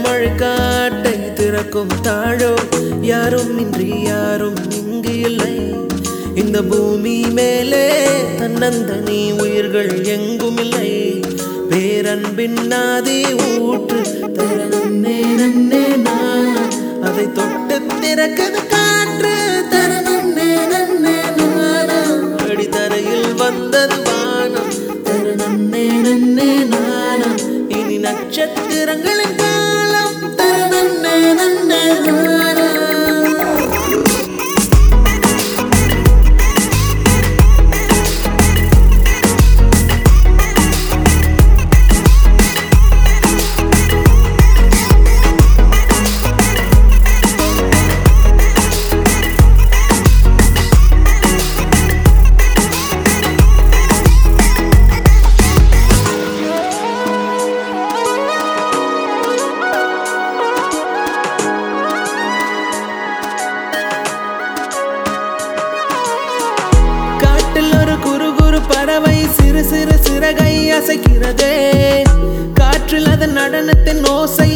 மழை காட்டை திறக்கும் தாழோ யாரும் இன்றி யாரும் இங்கு இல்லை இந்த பூமி மேலே தன்னந்தனி உயிர்கள் எங்கும் இல்லை பேரன்பின் நாதி ஊற்று தரணே நன்னே நான் அதை தொட்டு திறக்குது காற்று தரணே நன்னே நானா அடித்தரையில் வந்தது வானம் தரணே நன்னே நானா இனி நட்சத்திரங்களின் காலம் தரணே நன்னே நானா காட்டில் ஒரு குறு குறு பறவை சிறு சிறு சிறகை அசைக்கிறதே காற்றில் அதன் நடனத்தின் ஓசை